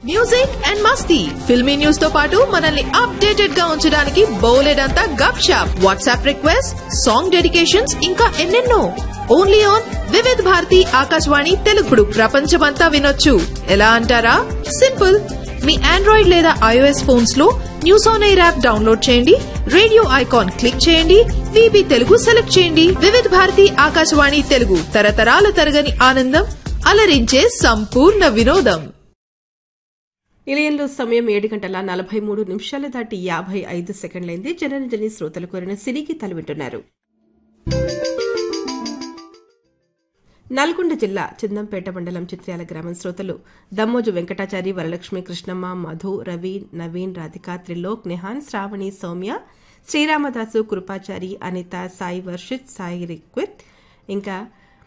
music and మస్తీ filmy news తో పాటు మనల్ని అప్డేటెడ్ గా ఉంచడానికి బోలెడంతా గప్ షాప్ వాట్సాప్ రిక్వెస్ట్ సాంగ్ డెడికేషన్స్ ఇంకా ఎన్నెన్నో ఓన్లీ ఆన్ వివిధ్ భారతి ఆకాశవాణి తెలుగుడు ప్రపంచమంతా వినొచ్చు ఎలా అంటారా సింపుల్ మీ ఆండ్రాయిడ్ లేదా ఐఓఎస్ ఫోన్స్ లో News on AIR app download చేయండి రేడియో ఐకాన్ క్లిక్ చేయండి విబి తెలుగు సెలెక్ట్ చేయండి వివిధ భారతి ఆకాశవాణి తెలుగు తరతరాల తరగని ఆనందం అలరించే సంపూర్ణ వినోదం నిలయంలో సమయం ఏడు గంటల నలభై మూడు నిమిషాలు దాటి యాభై ఐదు సెకండ్లైంది జనరంజని శ్రోతలు కోరిన సినీ గీతాలు వింటున్నారు నల్గొండ జిల్లా చందంపేట మండలం చిత్ర్యాల గ్రామం శ్రోతలు దమ్మోజు వెంకటాచారి వరలక్ష్మి కృష్ణమ్మ మధు రవి నవీన్ రాధిక త్రిలోక్ నిహాన్ శ్రావణి సౌమ్య శ్రీరామదాసు కృపాచారి అనిత సాయి వర్షిత్ సాయి రిక్విత్ ఇంకా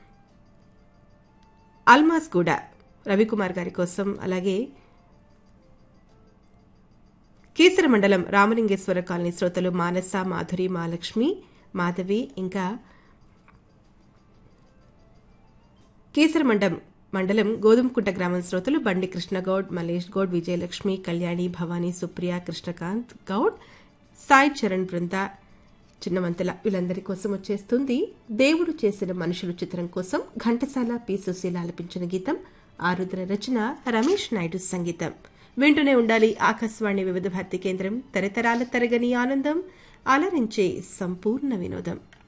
అల్మాస్ కూడా రవికుమార్ గారి కోసం అలాగే కీసర మండలం రామలింగేశ్వర కాలనీ శ్రోతలు మానస మాధురి మాలక్ష్మి మాధవి ఇంకా కీసర మండం మండలం గోధుమకుంట గ్రామం శ్రోతలు బండి కృష్ణగౌడ్ మలేష్ గౌడ్ విజయలక్ష్మి కళ్యాణి భవానీ సుప్రియ కృష్ణకాంత్ గౌడ్ సాయి చరణ్ బృంద చిన్నవంతల వీళ్ళందరి కోసం వచ్చేస్తుంది దేవుడు చేసిన మనుషులు చిత్రం కోసం ఘంటసాల పి సుశీల ఆలపించిన గీతం ఆరుద్ర రచన రమేష్ నాయుడు సంగీతం వింటూనే ఉండాలి ఆకాశవాణి వివిధ భారతి కేంద్రం తరతరాల తరగని ఆనందం అలరించే సంపూర్ణ వినోదం